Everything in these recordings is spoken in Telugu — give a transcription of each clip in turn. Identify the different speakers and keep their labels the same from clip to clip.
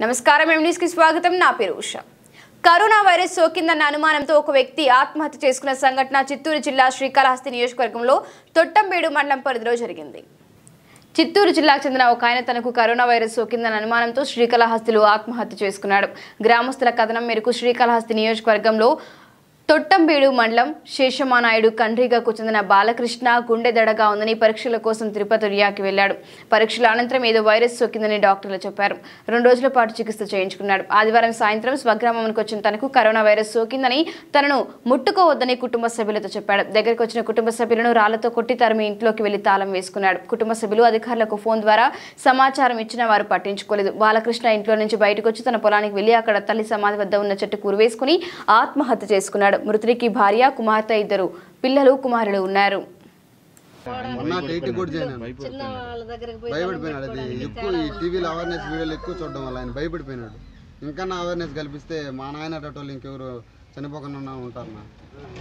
Speaker 1: నమస్కారం ఎం న్యూస్ కి స్వాగతం నా పేరు ఉష కరోనా వైరస్ సోకిందన్న అనుమానంతో ఒక వ్యక్తి ఆత్మహత్య చేసుకున్న సంఘటన చిత్తూరు జిల్లా శ్రీకాళహస్తి నియోజకవర్గంలో తొట్టంబేడు మండలం పరిధిలో జరిగింది చిత్తూరు జిల్లాకు చెందిన ఒక ఆయన తనకు కరోనా వైరస్ సోకిందన్న అనుమానంతో శ్రీకాళహస్తిలో ఆత్మహత్య చేసుకున్నాడు గ్రామస్తుల కథనం మేరకు శ్రీకాళహస్తి నియోజకవర్గంలో తొట్టంబేడు మండలం శేషమానాయుడు కండ్రిగకు చెందిన బాలకృష్ణ గుండె దడగా ఉందని పరీక్షల కోసం తిరుపతి రియాకి వెళ్లాడు పరీక్షల అనంతరం ఏదో వైరస్ సోకిందని డాక్టర్లు చెప్పారు రెండు రోజుల పాటు చికిత్స చేయించుకున్నాడు ఆదివారం సాయంత్రం స్వగ్రామానికి వచ్చిన తనకు కరోనా వైరస్ సోకిందని తనను ముట్టుకోవద్దని కుటుంబ సభ్యులతో చెప్పాడు దగ్గరికి వచ్చిన కుటుంబ సభ్యులను రాళ్లతో కొట్టి తరిమి ఇంట్లోకి వెళ్లి తాళం వేసుకున్నాడు కుటుంబ సభ్యులు అధికారులకు ఫోన్ ద్వారా సమాచారం ఇచ్చినా వారు పట్టించుకోలేదు బాలకృష్ణ ఇంట్లో నుంచి బయటకు వచ్చి తన పొలానికి వెళ్లి అక్కడ తల్లి సమాధి వద్ద ఉన్న చెట్టు కూరువేసుకుని ఆత్మహత్య చేసుకున్నాడు మృతుడికి భార్య కుమార్తె ఇద్దరు పిల్లలు కుమారులు ఉన్నారు
Speaker 2: మొన్న ఎయిటీ కూడా చేయను
Speaker 3: చిన్న వాళ్ళ దగ్గరికి పోయి
Speaker 2: భయపడిపోయినాడు అది ఎక్కువ ఈ టీవీలో అవేర్నెస్ వీడియోలు ఎక్కువ చూడడం వల్ల ఆయన భయపడిపోయినాడు ఇంకా నా అవేర్నెస్ కల్పిస్తే మా నాయన వాళ్ళు ఇంకెవరు చనిపోకుండా ఉంటారు నా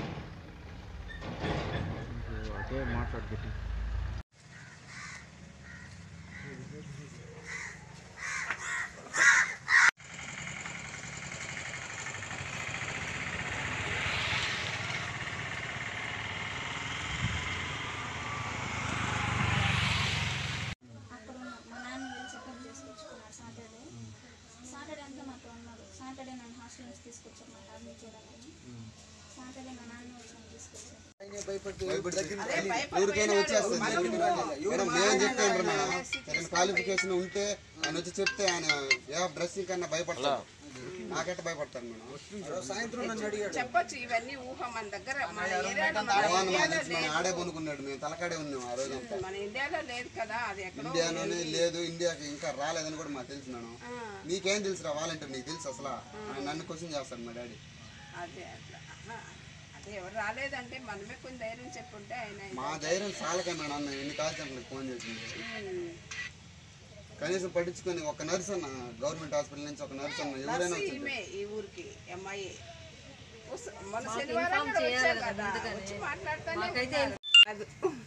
Speaker 4: అక్కడ ఉన్న మా నాన్న వెళ్ళి చెకప్ చేసుకొచ్చుకున్నాడు సాటర్డే సాటర్డే అంతా నాతో ఉన్నాడు సాటర్డే నన్ను హాస్టల్ నుంచి తీసుకొచ్చారు మా అడ్మిట్ చేయాలని సాటర్డే మా నాన్న వచ్చి నన్ను తీసుకొచ్చారు
Speaker 2: ఎవరికైనా వచ్చేస్తుంది మేడం మేము చెప్పాను మేడం సెకండ్ క్వాలిఫికేషన్ ఉంటే ఆయన వచ్చి చెప్తే ఆయన ఏ డ్రెస్సింగ్ కన్నా భయపడతాడు నాకైతే భయపడతాను మేడం
Speaker 5: చెప్పొచ్చు ఇవన్నీ ఊహ మన దగ్గర మన ఏరియాలో మన
Speaker 2: భగవాన్ మా తెలిసి మనం ఆడే కొనుక్కున్నాడు మేము తలకాడే ఉన్నాం ఆ రోజు అంతా
Speaker 5: మన ఇండియాలో లేదు కదా అది ఎక్కడో
Speaker 2: ఇండియాలోనే లేదు ఇండియాకి ఇంకా రాలేదని కూడా మాకు తెలుసు మేడం నీకేం తెలుసురా వాలంటీర్ నీకు తెలుసు అసలు ఆయన నన్ను క్వశ్చన్ చేస్తాడు మా డాడీ
Speaker 5: అదే అట్లా ఆహా. అదే ఎవరు రాలేదంటే మనమే కొంచెం ధైర్యం చెప్పుంటే ఆయన
Speaker 2: మా ధైర్యం చాలక మేడం అన్న ఎన్ని కాల్ సెంటర్లకు ఫోన్ చేసింది
Speaker 5: ఉమ్.
Speaker 2: కనీసం పట్టించుకొని ఒక నర్స్ అన్న గవర్నమెంట్ హాస్పిటల్ నుంచి ఒక నర్స్ అన్న ఎవరైనా
Speaker 5: నర్సు
Speaker 2: వచ్చింది
Speaker 5: ఈమె ఈ ఊరికి అమ్మాయి వస్- మన శనివారం కూడా వచ్చారు కదా వచ్చి మాట్లాడతానే ఉన్నారు. అది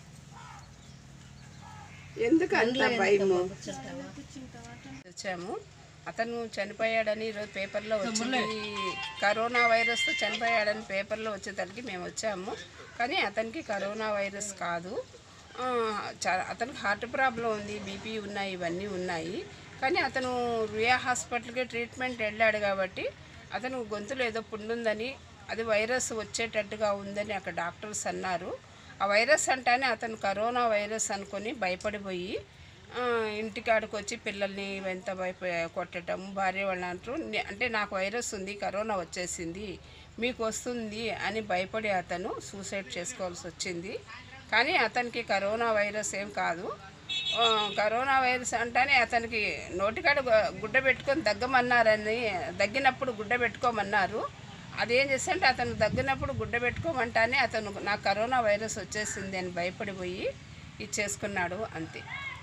Speaker 5: ఎందుకు అంత భయము వచ్చాము అతను చనిపోయాడని ఈరోజు పేపర్లో వచ్చింది కరోనా వైరస్తో చనిపోయాడని పేపర్లో వచ్చేసరికి మేము వచ్చాము కానీ అతనికి కరోనా వైరస్ కాదు ఆ, చా- అతనికి హార్ట్ ప్రాబ్లం ఉంది బీపీ ఉన్నాయి ఇవన్నీ ఉన్నాయి కానీ అతను రుయా హాస్పిటల్కి ట్రీట్మెంట్ వెళ్ళాడు కాబట్టి అతను గొంతులో ఏదో పుండుందని అది వైరస్ వచ్చేటట్టుగా ఉందని అక్కడ డాక్టర్స్ అన్నారు ఆ వైరస్ అంటేనే అతను కరోనా వైరస్ అనుకొని భయపడిపోయి ఆ, ఇంటికాడికి వచ్చి పిల్లల్ని వెంట భయప కొట్టడం భార్య వాళ్ళని అంటారు "నే- అంటే నాకు వైరస్ ఉంది కరోనా వచ్చేసింది మీకు వస్తుంది అని భయపడి అతను సూసైడ్ చేసుకోవాల్సి వచ్చింది కానీ అతనికి కరోనా వైరస్ ఏం కాదు ఆ, కరోనా వైరస్ అంటేనే అతనికి నోటికాడ గు- గుడ్డ పెట్టుకొని దగ్గమన్నారని దగ్గినప్పుడు గుడ్డ పెట్టుకోమన్నారు అదేం చేస్తే అతను దగ్గినప్పుడు గుడ్డ పెట్టుకోమంటానే అతను నాకు కరోనా వైరస్ వచ్చేసింది అని భయపడిపోయి ఇది చేసుకున్నాడు అంతే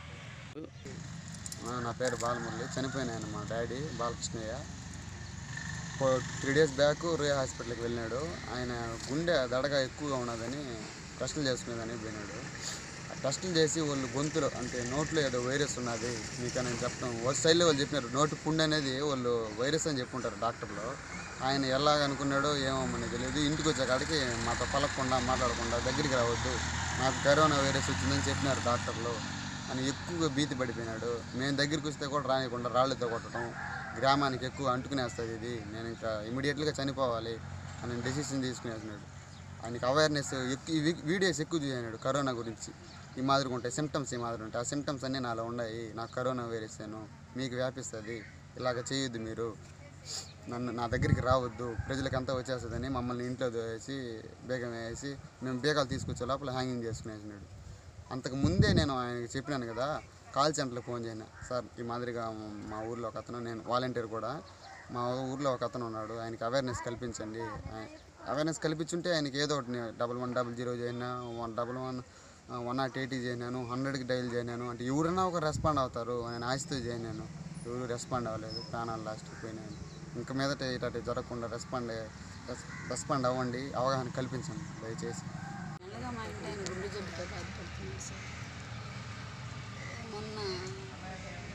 Speaker 2: ఆ, నా పేరు బాలమురళి చనిపోయిన ఆయన మా daddy Balakrishnaiah three days back Ruya హాస్పిటల్కి వెళ్ళినాడు ఆయన గుండె దడగా ఎక్కువగా ఉన్నదని టెస్టులు చేసుకునేదని పోయినాడు ఆ టెస్టులు చేసి వాళ్ళు గొంతులో అంటే నోట్లో ఏదో వైరస్ ఉన్నది మీకు నేను చెప్పడం ఒక స్టైల్లో వాళ్ళు చెప్పినారు నోటి పుండు అనేది వాళ్ళు వైరస్ అని చెప్పుంటారు డాక్టర్లు ఆయన ఎలాగ అనుకున్నాడో ఏమో మనకి తెలియదు ఇంటికి వచ్చేకాడికి మాతో పలకకుండా మాట్లాడకుండా దగ్గరికి రావద్దు నాకు కరోనా వైరస్ వచ్చిందని చెప్పినారు డాక్టర్లు అని ఎక్కువగా భీతి పడిపోయినాడు మేము దగ్గరికి వస్తే కూడా రానికుండా రాళ్ళతో కొట్టడం గ్రామానికి ఎక్కువ అంటుకునేస్తుంది ఇది నేను ఇంకా ఇమీడియట్గా చనిపోవాలి అని డెసిషన్ తీసుకునేసినాడు ఆయనకి అవేర్నెస్ ఎక్కువ ఈ వీ- వీడియోస్ ఎక్కువ చూసినాడు కరోనా గురించి ఈ మాదిరిగా ఉంటాయి సిమ్టమ్స్ ఈ మాదిరి ఉంటాయి ఆ సిమ్టమ్స్ అన్నీ నాలో ఉన్నాయి నాకు కరోనా వైరస్ ఏను మీకు వ్యాపిస్తుంది ఇలాగ చేయొద్దు మీరు నన్ను నా దగ్గరికి రావద్దు ప్రజలకంతా వచ్చేస్తుందని మమ్మల్ని ఇంట్లో వేసి బేగం వేసి మేము బేగాలు తీసుకొచ్చే లోపల హ్యాంగింగ్ చేసుకునేసినాడు అంతకు ముందే నేను ఆయనకి చెప్పినాను కదా కాల్ సెంటర్కి ఫోన్ చేయను సార్ ఈ మాదిరిగా మా ఊర్లో ఒక అతను నేను వాలంటీర్ కూడా మా ఊర్లో ఒక అతను ఉన్నాడు ఆయనకి అవేర్నెస్ కల్పించండి అవేర్నెస్ కల్పించుంటే ఆయనకి ఏదో ఒకటి డబల్ వన్ డబల్ జీరో చేసినా one double one one not eighty చేసినాను హండ్రెడ్కి డైల్ చేసినాను అంటే ఎవరైనా ఒక రెస్పాండ్ అవుతారు నేను ఆశతో చేసినాను ఎవరు రెస్పాండ్ అవ్వలేదు ప్రాణాలు లాస్ట్కి పోయినాయి ఇంకా మీదట ఇటు జరగకుండా రెస్పాండ్ రెస్పాండ్ అవ్వండి అవగాహన కల్పించండి దయచేసి
Speaker 3: మెల్లగా మా ఇంటి ఆయన గుండె జబ్బుతో బాధపడుతున్నాడు సార్ మొన్న రుయా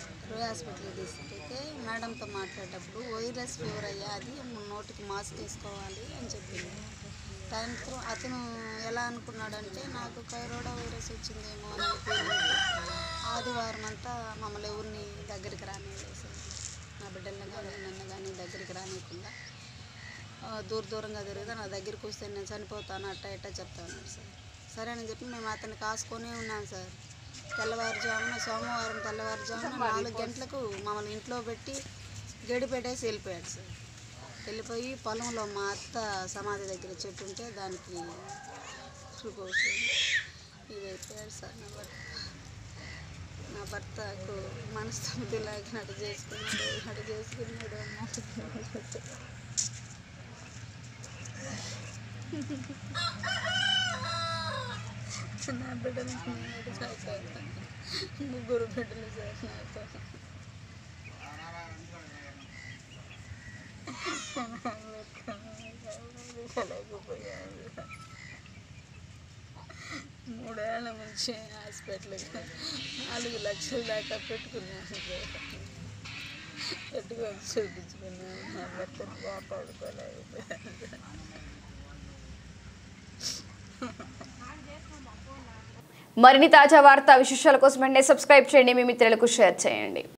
Speaker 3: హాస్పిటల్కి తీసుకెళ్తే మేడంతో మాట్లాడేటప్పుడు వైరస్ ఫీవర్ అయ్యా అది నోటికి మాస్క్ వేసుకోవాలి అని చెప్పింది దాంతో అతను ఎలా అనుకున్నాడంటే నాకు కరోనా వైరస్ వచ్చిందేమో అని ఫీలింగ్ ఆదివారం అంతా మమ్మల్ని ఎవరిని దగ్గరికి రానివ్వలేదు సార్ నా బిడ్డల్ని కానీ నన్ను కానీ దగ్గరికి రానివ్వకుండా ఆ, దూర దూరంగా తిరిగితే నా దగ్గరికి వస్తే నేను చనిపోతాను అట్ట ఇట్ట చెప్తా ఉన్నాడు సార్ సరే అని చెప్పి మేము అతన్ని కాసుకొని ఉన్నాం సార్ తెల్లవారుజామున సోమవారం తెల్లవారుజామున నాలుగు గంటలకు మమ్మల్ని ఇంట్లో పెట్టి గడి పెట్టేసి వెళ్ళిపోయాడు సార్ వెళ్ళిపోయి పొలంలో మా అత్త సమాధి దగ్గర చెట్టు ఉంటే దానికి చూకోవచ్చు ఇది అయిపోయాడు సార్ నా భర్త నా భర్తకు మనస్తమితి లేక అటు చేసుకున్నాడు అటు చేసుకున్నాడు అమ్మ నా బిడ్డలు నేను సార్ ముగ్గురు బిడ్డలు సార్ నాకు మూడేళ్ళ నుంచి హాస్పిటల్కి నాలుగు లక్షల దాకా పెట్టుకున్నాను సార్ పెట్టుకొని చూపించుకున్నాను నా భర్తను కాపాడుకోలేకపోయాను
Speaker 1: మరిన్ని తాజా వార్తా విశేషాల కోసం వెంటనే సబ్స్క్రైబ్ చేయండి మీ మిత్రులకు షేర్ చేయండి